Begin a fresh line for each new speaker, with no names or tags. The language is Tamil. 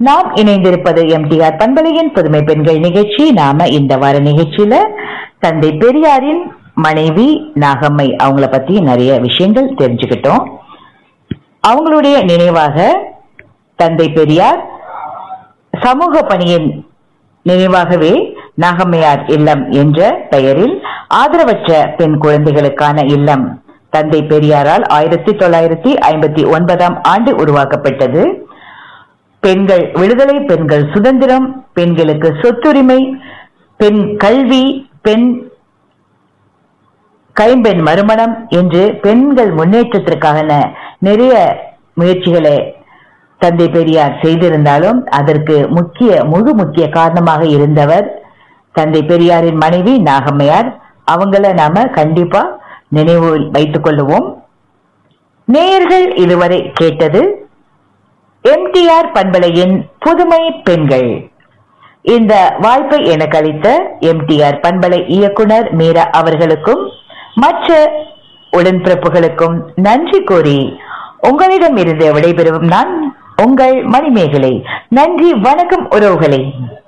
நாம் இணைந்திருப்பது எம்டிஆர் பண்பலையின் புதுமை பெண்கள் நிகழ்ச்சி நாம இந்த வார நிகழ்ச்சியில தந்தை பெரியாரின் மனைவி நாகம்மை அவங்கள பத்தி நிறைய விஷயங்கள் தெரிஞ்சுக்கிட்டோம் அவங்களுடைய நினைவாக தந்தை பெரியார் சமூக பணியின் நினைவாகவே நாகம்மையார் இல்லம் என்ற பெயரில் ஆதரவற்ற பெண் குழந்தைகளுக்கான இல்லம் தந்தை பெரியாரால் ஆயிரத்தி தொள்ளாயிரத்தி ஐம்பத்தி ஒன்பதாம் ஆண்டு உருவாக்கப்பட்டது பெண்கள் விடுதலை பெண்கள் சுதந்திரம் பெண்களுக்கு சொத்துரிமை பெண் கல்வி பெண் கைம்பெண் மறுமணம் என்று பெண்கள் முன்னேற்றத்திற்கான நிறைய முயற்சிகளை தந்தை பெரியார் செய்திருந்தாலும் அதற்கு முக்கிய முழு முக்கிய காரணமாக இருந்தவர் தந்தை பெரியாரின் மனைவி நாகம்மையார் அவங்கள நாம கண்டிப்பா நினைவில் வைத்துக் கொள்ளுவோம் நேயர்கள் இதுவரை கேட்டது எம்டிஆர் பண்பலையின் புதுமை பெண்கள் இந்த வாய்ப்பை எனக்கு அளித்த எம்டிஆர் பண்பலை இயக்குனர் மீரா அவர்களுக்கும் மற்ற உடன்பிறப்புகளுக்கும் நன்றி கூறி உங்களிடம் இருந்து விடைபெறும் நான் உங்கள் மணிமேகலை நன்றி வணக்கம் உறவுகளே